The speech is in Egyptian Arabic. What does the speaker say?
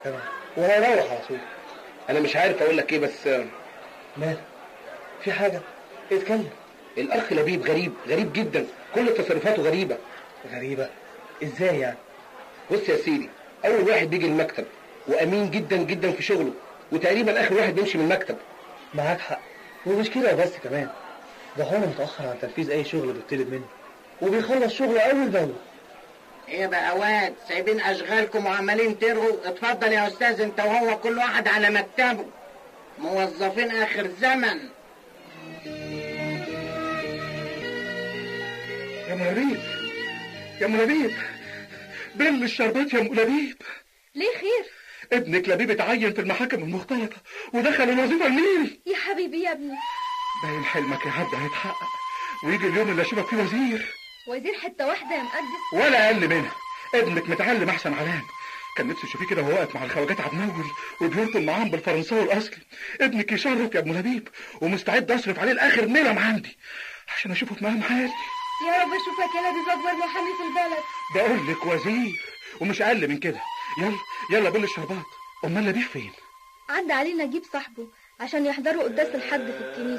تمام وهيروح على طول انا مش عارف اقول لك ايه بس آه، مال في حاجة اتكلم الاخ لبيب غريب غريب جدا كل تصرفاته غريبه غريبة ازاي يعني بص يا سيدي اول واحد بيجي المكتب وامين جدا جدا في شغله وتقريبا اخر واحد بيمشي من المكتب معاك حق ومش كده بس كمان ده هو متأخر عن تنفيذ أي شغل بيطلب منه وبيخلص شغله أول بأول ايه بقى واد سايبين اشغالكم وعمالين ترغوا اتفضل يا استاذ انت وهو كل واحد على مكتبه موظفين اخر زمن يا منابيب يا منابيب بل الشربات يا منابيب ليه خير ابنك لبيب اتعين في المحاكم المختلطه ودخل الوظيفه الميري يا حبيبي يا ابني باين حلمك يا عبد هيتحقق ويجي اليوم اللي اشوفك فيه وزير وزير حته واحده يا مقدس ولا اقل منها ابنك متعلم احسن علام كان نفسي اشوفيه كده وهو واقف مع الخواجات عبد النور وبيرطم معاهم بالفرنساوي الاصلي ابنك يشرف يا ابن لبيب ومستعد اصرف عليه لاخر نلم عندي عشان اشوفه في مقام حالي يا رب اشوفك يا لبيب اكبر محامي في البلد بقول لك وزير ومش اقل من كده يلا يلا بل الشربات امال لبيب فين عدى علينا نجيب صاحبه عشان يحضروا قداس الحد في الكنيسه